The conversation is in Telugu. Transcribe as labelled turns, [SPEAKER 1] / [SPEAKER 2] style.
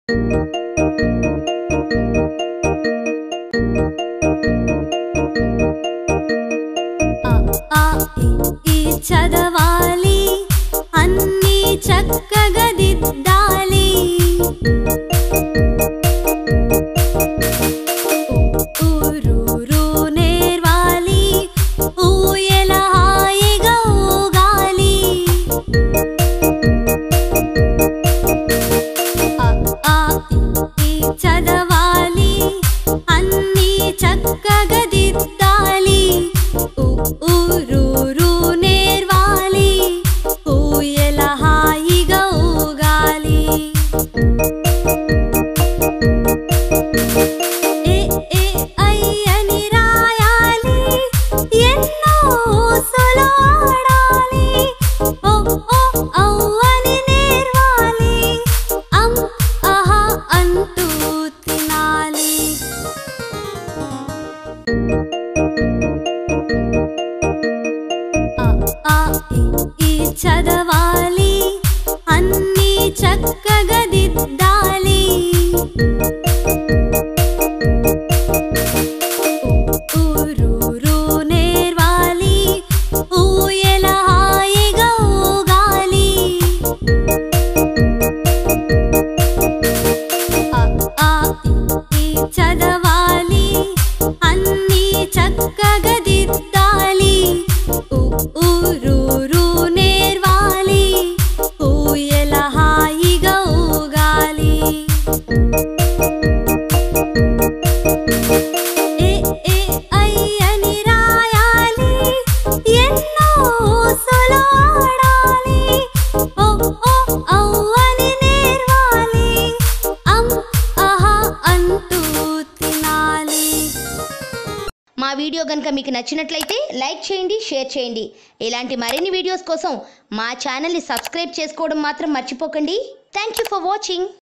[SPEAKER 1] ఆ ఆ ఇ ఈ చదవాలి అన్నీ చక్కగా దిద్దాలి ఉ ఊరు రు నేర్వాలి ఊయల హాయిగా ఊగాలి ఆ ఆ ఇ ఈ చదవాలి అన్నీ చక్కగా దిద్దాలి ఉ ఊరు రు నేర్వాలి ఊయల హాయిగా ఊగాలి ఏ ఏ ఐ అని రాయాలి ఎన్నో సొలాడాలి ఓ ఓ ఔ అని నేర్వాలి అం అహ అంటూ తినాలి ఆ ఆ ఇ ఈ చదవాలి అన్నీ చక్కగా దిద్దాలి ఉ ఊరు రు నేర్వాలి ఊయల హాయిగా ఊగాలి ఆ ఆ ఇ ఈ చదవాలి అన్నీ చక్కగా దిద్దాలి ఉ ఊరు రు నేర్వాలి ఊయల హాయిగా ఊగాలి ఏ ఏ ఐ అని రాయాలి ఎన్నో సొలాడాలి ఓ ఓ ఔ అని నేర్వాలి అం అహ అంటూ తినాలి
[SPEAKER 2] మా వీడియో కనుక మీకు నచ్చినట్లయితే లైక్ చేయండి షేర్ చేయండి ఇలాంటి మరిన్ని వీడియోస్ కోసం మా ఛానల్ని సబ్స్క్రైబ్ చేసుకోవడం మాత్రం మర్చిపోకండి థ్యాంక్ యూ ఫర్ వాచింగ్